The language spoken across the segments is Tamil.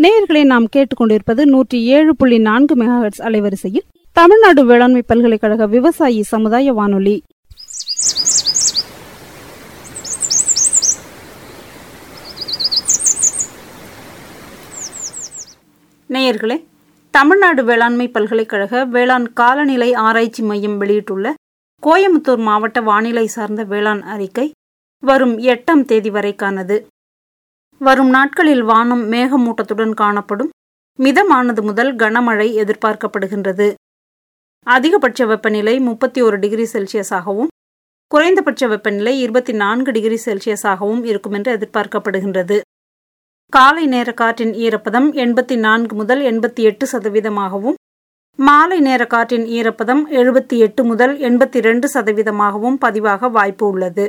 நேயர்களை நாம் கேட்டுக்கொண்டிருப்பது நூற்றி ஏழு புள்ளி நான்கு மெகாஹெட்ஸ் அலைவரிசையில் தமிழ்நாடு வேளாண்மை பல்கலைக்கழக விவசாயி சமுதாய வானொலி நேயர்களே தமிழ்நாடு வேளாண்மை பல்கலைக்கழக வேளாண் காலநிலை ஆராய்ச்சி மையம் வெளியிட்டுள்ள கோயமுத்தூர் மாவட்ட வானிலை சார்ந்த வேளாண் அறிக்கை வரும் எட்டாம் தேதி வரைக்கானது வரும் நாட்களில் வானம் மேகமூட்டத்துடன் காணப்படும் மிதமானது முதல் கனமழை எதிர்பார்க்கப்படுகின்றது அதிகபட்ச வெப்பநிலை முப்பத்தி ஒரு டிகிரி செல்சியஸாகவும் குறைந்தபட்ச வெப்பநிலை இருபத்தி நான்கு டிகிரி செல்சியஸாகவும் இருக்கும் என்று எதிர்பார்க்கப்படுகின்றது காலை நேர காற்றின் ஈரப்பதம் எண்பத்தி நான்கு முதல் எண்பத்தி எட்டு சதவீதமாகவும் மாலை நேர காற்றின் ஈரப்பதம் எழுபத்தி எட்டு முதல் எண்பத்தி ரெண்டு சதவீதமாகவும் பதிவாக வாய்ப்பு உள்ளது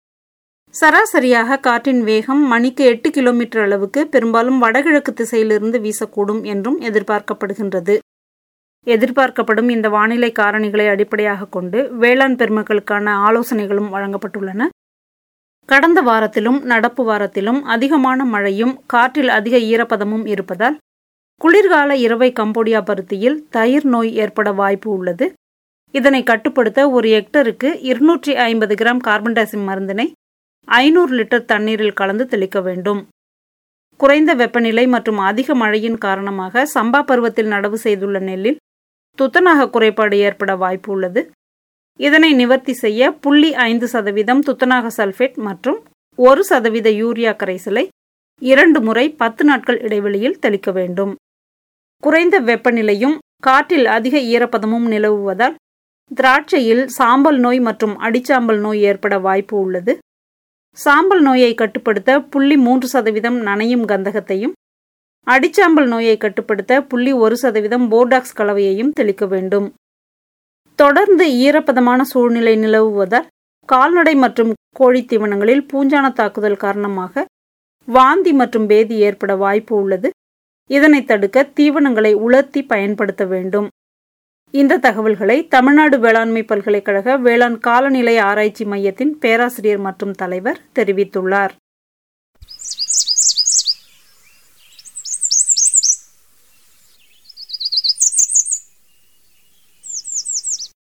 சராசரியாக காற்றின் வேகம் மணிக்கு எட்டு கிலோமீட்டர் அளவுக்கு பெரும்பாலும் வடகிழக்கு திசையிலிருந்து வீசக்கூடும் என்றும் எதிர்பார்க்கப்படுகின்றது எதிர்பார்க்கப்படும் இந்த வானிலை காரணிகளை அடிப்படையாக கொண்டு வேளாண் பெருமக்களுக்கான ஆலோசனைகளும் வழங்கப்பட்டுள்ளன கடந்த வாரத்திலும் நடப்பு வாரத்திலும் அதிகமான மழையும் காற்றில் அதிக ஈரப்பதமும் இருப்பதால் குளிர்கால இரவை கம்போடியா பருத்தியில் தயிர் நோய் ஏற்பட வாய்ப்பு உள்ளது இதனை கட்டுப்படுத்த ஒரு ஹெக்டருக்கு இருநூற்றி ஐம்பது கிராம் கார்பன் டை மருந்தினை ஐநூறு லிட்டர் தண்ணீரில் கலந்து தெளிக்க வேண்டும் குறைந்த வெப்பநிலை மற்றும் அதிக மழையின் காரணமாக சம்பா பருவத்தில் நடவு செய்துள்ள நெல்லில் துத்தநாக குறைபாடு ஏற்பட வாய்ப்பு உள்ளது இதனை நிவர்த்தி செய்ய புள்ளி ஐந்து சதவீதம் துத்தநாக சல்பேட் மற்றும் ஒரு சதவீத யூரியா கரைசலை இரண்டு முறை பத்து நாட்கள் இடைவெளியில் தெளிக்க வேண்டும் குறைந்த வெப்பநிலையும் காற்றில் அதிக ஈரப்பதமும் நிலவுவதால் திராட்சையில் சாம்பல் நோய் மற்றும் அடிச்சாம்பல் நோய் ஏற்பட வாய்ப்பு உள்ளது சாம்பல் நோயை கட்டுப்படுத்த புள்ளி மூன்று சதவீதம் நனையும் கந்தகத்தையும் அடிச்சாம்பல் நோயை கட்டுப்படுத்த புள்ளி ஒரு சதவீதம் போர்டாக்ஸ் கலவையையும் தெளிக்க வேண்டும் தொடர்ந்து ஈரப்பதமான சூழ்நிலை நிலவுவதால் கால்நடை மற்றும் கோழி தீவனங்களில் பூஞ்சான தாக்குதல் காரணமாக வாந்தி மற்றும் பேதி ஏற்பட வாய்ப்பு உள்ளது இதனை தடுக்க தீவனங்களை உலர்த்தி பயன்படுத்த வேண்டும் இந்த தகவல்களை தமிழ்நாடு வேளாண்மை பல்கலைக்கழக வேளாண் காலநிலை ஆராய்ச்சி மையத்தின் பேராசிரியர் மற்றும் தலைவர் தெரிவித்துள்ளார்